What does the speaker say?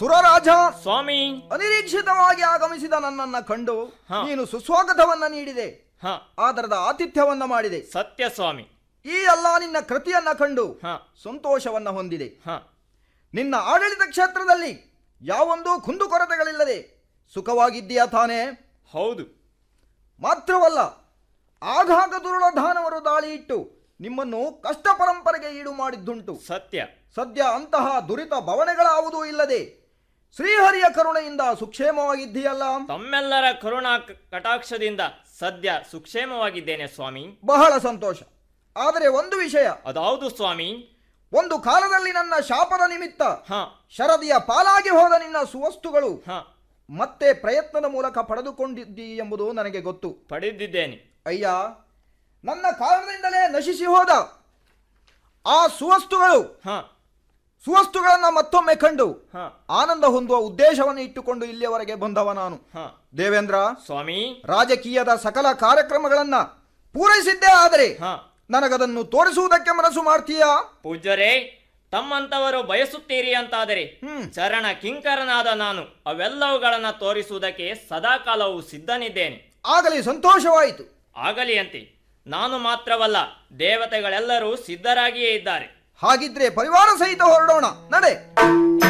ಸುರರಾಜ ಸ್ವಾಮಿ ಅನಿರೀಕ್ಷಿತವಾಗಿ ಆಗಮಿಸಿದ ನನ್ನನ್ನ ಕಂಡು ಹಾ. ನೀನು ಸುಸ್ವಾಗತವನ್ನ ನೀಡಿದೆ ಹ ಆದರದ ಆತಿಥ್ಯವನ್ನ ಮಾಡಿದೆ ಸತ್ಯ ಸ್ವಾಮಿ ಈ ಎಲ್ಲ ನಿನ್ನ ಕೃತಿಯನ್ನ ಕಂಡು ಹ ಸಂತೋಷವನ್ನ ಹೊಂದಿದೆ ಹ ನಿನ್ನ ಆಡಳಿತ ಕ್ಷೇತ್ರದಲ್ಲಿ ಯಾವೊಂದೂ ಕುಂದುಕೊರತೆಗಳಿಲ್ಲದೆ ಸುಖವಾಗಿದ್ದೀಯಾ ತಾನೇ ಹೌದು ಮಾತ್ರವಲ್ಲ ಆಘಾತ ದುರುಳ ದಾನವರು ದಾಳಿ ಇಟ್ಟು ನಿಮ್ಮನ್ನು ಕಷ್ಟ ಪರಂಪರೆಗೆ ಈಡು ಮಾಡಿದ್ದುಂಟು ಸತ್ಯ ಸದ್ಯ ಅಂತಹ ದುರಿತ ಭವನೆಗಳಾವುದೂ ಇಲ್ಲದೆ ಶ್ರೀಹರಿಯ ಕರುಣೆಯಿಂದ ಸುಕ್ಷೇಮವಾಗಿದ್ದೀಯಲ್ಲ ತಮ್ಮೆಲ್ಲರ ಕರುಣಾ ಕ- ಕಟಾಕ್ಷದಿಂದ ಸದ್ಯ ಸುಕ್ಷೇಮವಾಗಿದ್ದೇನೆ ಸ್ವಾಮಿ ಬಹಳ ಸಂತೋಷ ಆದರೆ ಒಂದು ವಿಷಯ ಅದಾವುದು ಸ್ವಾಮಿ ಒಂದು ಕಾಲದಲ್ಲಿ ನನ್ನ ಶಾಪದ ನಿಮಿತ್ತ ಹ ಶರದಿಯ ಪಾಲಾಗಿ ಹೋದ ನಿನ್ನ ಸುವಸ್ತುಗಳು ಹ ಮತ್ತೆ ಪ್ರಯತ್ನದ ಮೂಲಕ ಪಡೆದುಕೊಂಡಿದ್ದಿ ಎಂಬುದು ನನಗೆ ಗೊತ್ತು ಪಡೆದಿದ್ದೇನೆ ಅಯ್ಯ ನನ್ನ ಕಾರಣದಿಂದಲೇ ನಶಿಸಿ ಹೋದ ಆ ಸುವಸ್ತುಗಳು ಹ ಸುವಸ್ತುಗಳನ್ನ ಮತ್ತೊಮ್ಮೆ ಕಂಡು ಹ ಆನಂದ ಹೊಂದುವ ಉದ್ದೇಶವನ್ನು ಇಟ್ಟುಕೊಂಡು ಇಲ್ಲಿಯವರೆಗೆ ಬಂದವ ನಾನು ಹ ದೇವೇಂದ್ರ ಸ್ವಾಮಿ ರಾಜಕೀಯದ ಸಕಲ ಕಾರ್ಯಕ್ರಮಗಳನ್ನ ಪೂರೈಸಿದ್ದೇ ಆದರೆ ಹ ನನಗದನ್ನು ತೋರಿಸುವುದಕ್ಕೆ ಮನಸ್ಸು ಮಾಡ್ತೀಯಾ ಪೂಜ್ಯರೇ ತಮ್ಮಂತವರು ಬಯಸುತ್ತೀರಿ ಅಂತಾದರೆ ಹ್ಮ್. ಚರಣ ಕಿಂಕರನಾದ ನಾನು ಅವೆಲ್ಲವುಗಳನ್ನ ತೋರಿಸುವುದಕ್ಕೆ ಸದಾಕಾಲವೂ ಸಿದ್ಧನಿದ್ದೇನೆ ಆಗಲಿ ಸಂತೋಷವಾಯಿತು ಆಗಲಿ ಅಂತೆ ನಾನು ಮಾತ್ರವಲ್ಲ ದೇವತೆಗಳೆಲ್ಲರೂ ಸಿದ್ಧರಾಗಿಯೇ ಇದ್ದಾರೆ ಹಾಗಿದ್ರೆ ಪರಿವಾರ ಸಹಿತ ಹೊರಡೋಣ ನಡೆ